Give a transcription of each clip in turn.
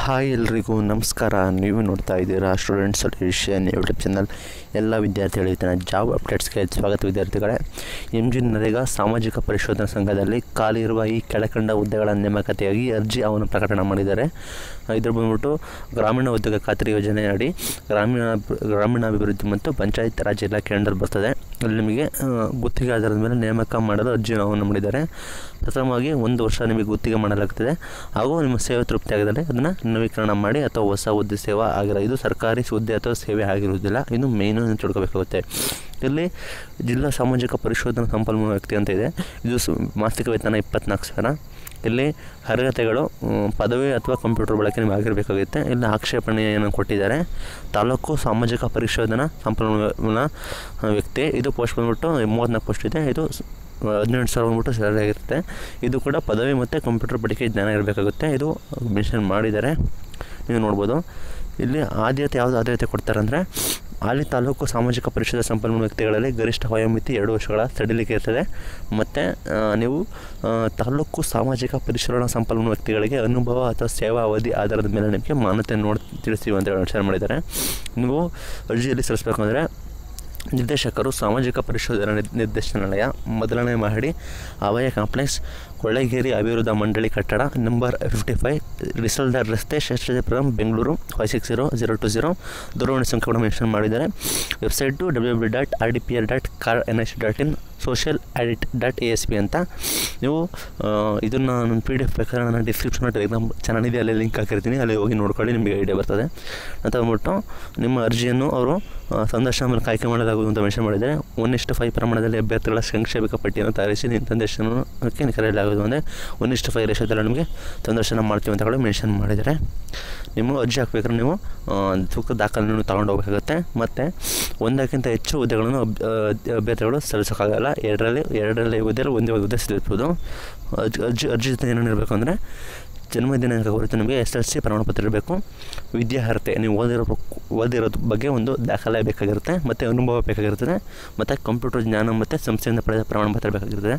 hi ಎಲ್ರಿಗೂ ನಮಸ್ಕಾರ ನೀವು ನೋಡ್ತಾ ಇದ್ದೀರಾ ಸ್ಟೂಡೆಂಟ್ ಸೊಲ್ಯೂಷನ್ ಯೂಟ್ಯೂಬ್ ಚಾನಲ್ ಎಲ್ಲ ವಿದ್ಯಾರ್ಥಿಗಳಿಗೆ ತನ್ನ ಜಾಬ್ ಅಪ್ಡೇಟ್ಸ್ಗೆ ಸ್ವಾಗತ ವಿದ್ಯಾರ್ಥಿಗಳೇ ಎಂ ಜಿ ನರೇಗಾ ಸಾಮಾಜಿಕ ಪರಿಶೋಧನಾ ಸಂಘದಲ್ಲಿ ಖಾಲಿ ಇರುವ ಈ ಕೆಳಕಂಡ ಹುದ್ದೆಗಳ ನೇಮಕಾತಿಯಾಗಿ ಅರ್ಜಿ ಅವನ್ನು ಪ್ರಕಟಣೆ ಮಾಡಿದ್ದಾರೆ ಇದ್ರ ಬಂದ್ಬಿಟ್ಟು ಗ್ರಾಮೀಣ ಉದ್ಯೋಗ ಖಾತ್ರಿ ಯೋಜನೆ ಅಡಿ ಗ್ರಾಮೀಣ ಗ್ರಾಮೀಣಾಭಿವೃದ್ಧಿ ಮತ್ತು ಪಂಚಾಯತ್ ರಾಜ್ ಇಲಾಖೆ ಅಂಡರ್ ಬರ್ತದೆ ಅಲ್ಲಿ ನಿಮಗೆ ಆ, ಗುತ್ತಿಗೆ ಆಧಾರದ ಮೇಲೆ ನೇಮಕ ಮಾಡಲು ಅರ್ಜಿಯನ್ನು ಮಾಡಿದ್ದಾರೆ ಪ್ರಥಮವಾಗಿ ಒಂದು ವರ್ಷ ನಿಮಗೆ ಗುತ್ತಿಗೆ ಮಾಡಲಾಗ್ತದೆ ಹಾಗೂ ನಿಮ್ಮ ಸೇವೆ ತೃಪ್ತಿ ಆಗದಲ್ಲಿ ಅದನ್ನು ನವೀಕರಣ ಮಾಡಿ ಅಥವಾ ಹೊಸ ಹುದ್ದೆ ಸೇವಾ ಆಗಿರೋ ಇದು ಸರ್ಕಾರಿ ಹುದ್ದೆ ಅಥವಾ ಸೇವೆ ಆಗಿರುವುದಿಲ್ಲ ಇದು ಮೇಯ್ನು ನೀವು ತಿಳ್ಕೊಬೇಕಾಗುತ್ತೆ ಇಲ್ಲಿ ಜಿಲ್ಲಾ ಸಾಮಾಜಿಕ ಪರಿಶೋಧನಾ ಸಂಪನ್ಮೂಲ ವ್ಯಕ್ತಿ ಅಂತ ಇದೆ ಇದು ಸು ಮಾಸಿಕ ವೇತನ ಇಪ್ಪತ್ನಾಲ್ಕು ಸಾವಿರ ಇಲ್ಲಿ ಅರ್ಹತೆಗಳು ಮ್, ಪದವಿ ಅಥವಾ ಕಂಪ್ಯೂಟರ್ ಬಳಕೆ ನಿಮಗೆ ಆಗಿರಬೇಕಾಗುತ್ತೆ ಇಲ್ಲಿ ಆಕ್ಷೇಪಣೆಯನ್ನು ಕೊಟ್ಟಿದ್ದಾರೆ ತಾಲೂಕು ಸಾಮಾಜಿಕ ಪರಿಶೋಧನಾ ಸಂಪನ್ಮೂಲ ಆ, ವ್ಯಕ್ತಿ ಇದು ಪೋಸ್ಟ್ ಬಂದ್ಬಿಟ್ಟು ಮೂವತ್ತ್ನಾಲ್ಕು ಪೋಸ್ಟ್ ಇದೆ ಇದು ಸ್- ಹದಿನೆಂಟು ಸಾವಿರ ಬಂದ್ಬಿಟ್ಟು ಸ್ಯಾಲರಿ ಆಗಿರುತ್ತೆ ಇದು ಕೂಡ ಪದವಿ ಮತ್ತು ಕಂಪ್ಯೂಟರ್ ಬಳಕೆ ಜ್ಞಾನ ಇರಬೇಕಾಗುತ್ತೆ ಇದು ಮೆನ್ಷನ್ ಮಾಡಿದ್ದಾರೆ ನೀವು ನೋಡ್ಬೋದು ಇಲ್ಲಿ ಆದ್ಯತೆ ಯಾವುದು ಆದ್ಯತೆ ಕೊಡ್ತಾರೆ ಅಂದರೆ ಹಾಲಿ ತಾಲೂಕು ಸಾಮಾಜಿಕ ಪರಿಷದ ಸಂಪನ್ಮೂಲ ವ್ಯಕ್ತಿಗಳಲ್ಲಿ ಗರಿಷ್ಠ ವಯೋಮಿತಿ ಎರಡು ವರ್ಷಗಳ ಸಡಿಲಿಕೆ ಇರ್ತದೆ ಮತ್ತು ನೀವು ಆ, ತಾಲೂಕು ಸಾಮಾಜಿಕ ಪರಿಶೀಲನಾ ಸಂಪನ್ಮೂಲ ವ್ಯಕ್ತಿಗಳಿಗೆ ಅನುಭವ ಅಥವಾ ಸೇವಾ ಅವಧಿ ಆಧಾರದ ಮೇಲೆ ನಿಮಗೆ ಮಾನ್ಯತೆ ನೋಡಿ ತಿಳಿಸ್ತೀವಿ ಅಂತ ಹೇಳಿ ವಿಚಾರ ಮಾಡಿದ್ದಾರೆ ನೀವು ಅರ್ಜಿಯಲ್ಲಿ ಸಲ್ಲಿಸಬೇಕು ಅಂದರೆ ನಿರ್ದೇಶಕರು ಸಾಮಾಜಿಕ ಪರಿಶೋಧನಾ ನಿರ್- ನಿರ್ದೇಶನಾಲಯ ಮೊದಲನೇ ಮಹಡಿ ಅಭಯ ಕಾಂಪ್ಲೆಕ್ಸ್ ಕೊಳ್ಳೇಗೇರಿ ಅಭಿವೃದ್ಧಿ ಮಂಡಳಿ ಕಟ್ಟಡ ನಂಬರ್ ಫಿಫ್ಟಿ ಫೈವ್ ರಿಸಲ್ದಾರ್ ರಸ್ತೆ Seshadripuram Bengaluru five six zero zero two zero ದೂರವಾಣಿ ಸಂಖ್ಯೆ ಕೂಡ ಮೆನ್ಷನ್ ಮಾಡಿದ್ದಾರೆ website W W dot R D P R dot kar N S dot in social audit dot A S P ಅಂತ ನೀವು ಇದನ್ನು ನನ್ನ ಪಿ ಡಿ ಎಫ್ ಬೇಕಾದ್ರೆ ನಾನು ಡಿಸ್ಕ್ರಿಪ್ಷನ್ ಟೆಲಿಗ್ರಾಮ್ ಚಾನಲ್ ಇದೆ ಅಲ್ಲಿ ಲಿಂಕ್ ಹಾಕಿರ್ತೀನಿ ಅಲ್ಲಿ ಹೋಗಿ ನೋಡ್ಕೊಳ್ಳಿ ನಿಮಗೆ ಐಡಿಯಾ ಬರ್ತದೆ ಅಂತ ಬಂದ್ಬಿಟ್ಟು ನಿಮ್ಮ ಅರ್ಜಿಯನ್ನು ಅವರು ಆ, ಸಂದರ್ಶನ ಮೂಲಕ ಆಯ್ಕೆ ಮಾಡಲಾಗುವುದು ಅಂತ ಮೆನ್ಷನ್ ಮಾಡಿದ್ದಾರೆ ಒನ್ ಇಷ್ಟು ಫೈವ್ ಪ್ರಮಾಣದಲ್ಲಿ ಅಭ್ಯರ್ಥಿಗಳ ಸಂಕ್ಷೇಪಕ ಪಟ್ಟಿಯನ್ನು ತಯಾರಿಸಿ ನಿಮ್ಮ ಸಂದರ್ಶನಕ್ಕೆ ಕರೆಯಲಾಗುವುದು ಅಂದರೆ ಒನ್ ಇಷ್ಟು ಫೈವ್ ರೇಷದಲ್ಲಿ ನಿಮಗೆ ಸಂದರ್ಶನ ಮಾಡ್ತೀವಿ ಅಂತ ಕೂಡ ಮೆನ್ಷನ್ ಮಾಡಿದ್ದಾರೆ ನಿಮ್ಮ ಅರ್ಜಿ ಹಾಕ್ಬೇಕಾದ್ರೆ ನೀವು ಆ, ಸೂಕ್ತ ದಾಖಲೆಯನ್ನು ತಗೊಂಡು ಹೋಗಬೇಕಾಗುತ್ತೆ ಮತ್ತು ಒಂದಕ್ಕಿಂತ ಹೆಚ್ಚು ಹುದ್ದೆಗಳನ್ನು ಅಬ್- ಆ, ಅಭ್ಯರ್ಥಿಗಳು ಸಲ್ಲಿಸೋಕ್ಕಾಗಲ್ಲ ಎರಡರಲ್ಲಿ ಎರಡರಲ್ಲಿ ಹುದ್ದೆಯಲ್ಲಿ ಒಂದೇ ಒಂದು ಹುದ್ದೆ ಸಲ್ಲಿಸ್ಬೋದು ಅರ್ಜಿ ಅರ್ಜಿ ಅರ್ಜಿ ಜೊತೆ ಏನೇನು ಇರಬೇಕು ಅಂದರೆ ಜನ್ಮ ದಿನಾಂಕ ಕುರಿತು ನಿಮಗೆ ಎಸ್ ಎಲ್ ಸಿ ಪ್ರಮಾಣಪತ್ರ ಇರಬೇಕು ವಿದ್ಯಾರ್ಹತೆ ನೀವು ಓದಿರೋ ಓದಿರೋದ್ರ ಬಗ್ಗೆ ಒಂದು ದಾಖಲೆ ಬೇಕಾಗಿರುತ್ತೆ ಮತ್ತು ಅನುಭವ ಬೇಕಾಗಿರ್ತದೆ ಮತ್ತು ಕಂಪ್ಯೂಟರ್ ಜ್ಞಾನ ಮತ್ತು ಸಂಸ್ಥೆಯಿಂದ ಪಡೆದ ಪ್ರಮಾಣಪತ್ರ ಬೇಕಾಗಿರ್ತದೆ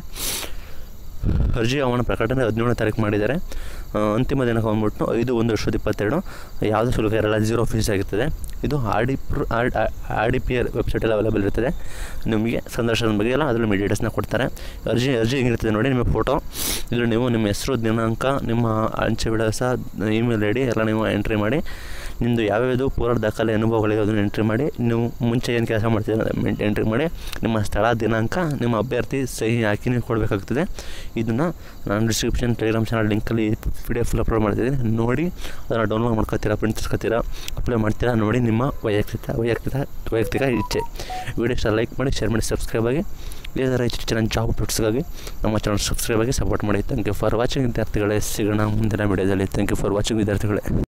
ಅರ್ಜಿ ಅವನ ಪ್ರಕಟಣೆ ಹದಿನೇಳನೇ ತಾರೀಕು ಮಾಡಿದ್ದಾರೆ ಆ, ಅಂತಿಮ ದಿನಾಂಕ ಬಂದ್ಬಿಟ್ಟು ಐದು ಒಂದು ವರ್ಷದ ಇಪ್ಪತ್ತೆರಡು ಯಾವುದೇ ಶುಲ್ಕ ಇರಲ್ಲ ಜೀರೋ ಫೀಸ್ ಆಗಿರ್ತದೆ ಇದು ಆರ್ ಡಿ ಪ್ರ ಆರ್ ಡಿ ಪಿ ಆರ್ ವೆಬ್ಸೈಟಲ್ಲಿ ಅವೈಲೇಬಲ್ ಇರ್ತದೆ ನಿಮಗೆ ಸಂದರ್ಶನದ ಬಗ್ಗೆ ಎಲ್ಲ ಅದರಲ್ಲಿ ಡೀಟೇಲ್ಸ್ನ ಕೊಡ್ತಾರೆ ಅರ್ಜಿ ಅರ್ಜಿ ಹೆಂಗಿರ್ತದೆ ನೋಡಿ ನಿಮ್ಮ ಫೋಟೋ ಇದ್ರ ನೀವು ನಿಮ್ಮ ಹೆಸರು ದಿನಾಂಕ ನಿಮ್ಮ ಅಂಚೆ ವಿಳಾಸ ಇಮೇಲ್ ಐ ಡಿ ಎಲ್ಲ ನೀವು ಎಂಟ್ರಿ ಮಾಡಿ ನಿಮ್ಮದು ಯಾವ್ಯಾವುದು ಪೂರ್ವ ದಾಖಲೆ ಅನುಭವಗಳಿವೆ ಅದನ್ನು ಎಂಟ್ರಿ ಮಾಡಿ ನೀವು ಮುಂಚೆ ಏನು ಕೆಲಸ ಮಾಡ್ತೀರ ಎಂಟ್ರಿ ಮಾಡಿ ನಿಮ್ಮ ಸ್ಥಳ ದಿನಾಂಕ ನಿಮ್ಮ ಅಭ್ಯರ್ಥಿ ಸಹಿ ಹಾಕಿ ನೀವು ಕೊಡಬೇಕಾಗ್ತದೆ ಇದನ್ನು ನಾನು ಡಿಸ್ಕ್ರಿಪ್ಷನ್ ಟೆಲಿಗ್ರಾಮ್ ಚಾನಲ್ ಲಿಂಕಲ್ಲಿ ಪಿ ಡಿ ಎಫ್ ಅಪ್ಲೋಡ್ ಮಾಡ್ತಿದ್ದೀನಿ ನೋಡಿ ಅದನ್ನು ಡೌನ್ಲೋಡ್ ಮಾಡ್ಕೊತೀರಾ ಪ್ರಿಂಟ್ ತರ್ಕೊತೀರಾ ಅಪ್ಲೈ ಮಾಡ್ತೀರಾ ನೋಡಿ ನಿಮ್ಮ ವೈಯಕ್ತಿಕ ವೈಯಕ್ತಿಕ ವೈಯಕ್ತಿಕ ಇಚ್ಛೆ ವಿಡಿಯೋ ಇಷ್ಟ ಲೈಕ್ ಮಾಡಿ ಶೇರ್ ಮಾಡಿ ಸಬ್ಸ್ಕ್ರೈಬ್ ಆಗಿ ಇದೇ ಥರ ಹೆಚ್ಚು ಚೆನ್ನಾಗಿ ಜಾಬ್ ಅಪ್ಡೇಟ್ಸ್ಗಾಗಿ ನಮ್ಮ ಚಾನಲ್ ಸಬ್ಸ್ಕ್ರೈಬ್ ಆಗಿ ಸಪೋರ್ಟ್ ಮಾಡಿ ಥ್ಯಾಂಕ್ ಯು ಫಾರ್ ವಾಚಿಂಗ್ ವಿದ್ಯಾರ್ಥಿಗಳೇ ಸಿಗೋಣ ಮುಂದಿನ ವಿಡಿಯೋದಲ್ಲಿ ಥ್ಯಾಂಕ್ ಯು ಫಾರ್ ವಾಚಿಂಗ್ ವಿದ್ಯಾರ್ಥಿಗಳೇ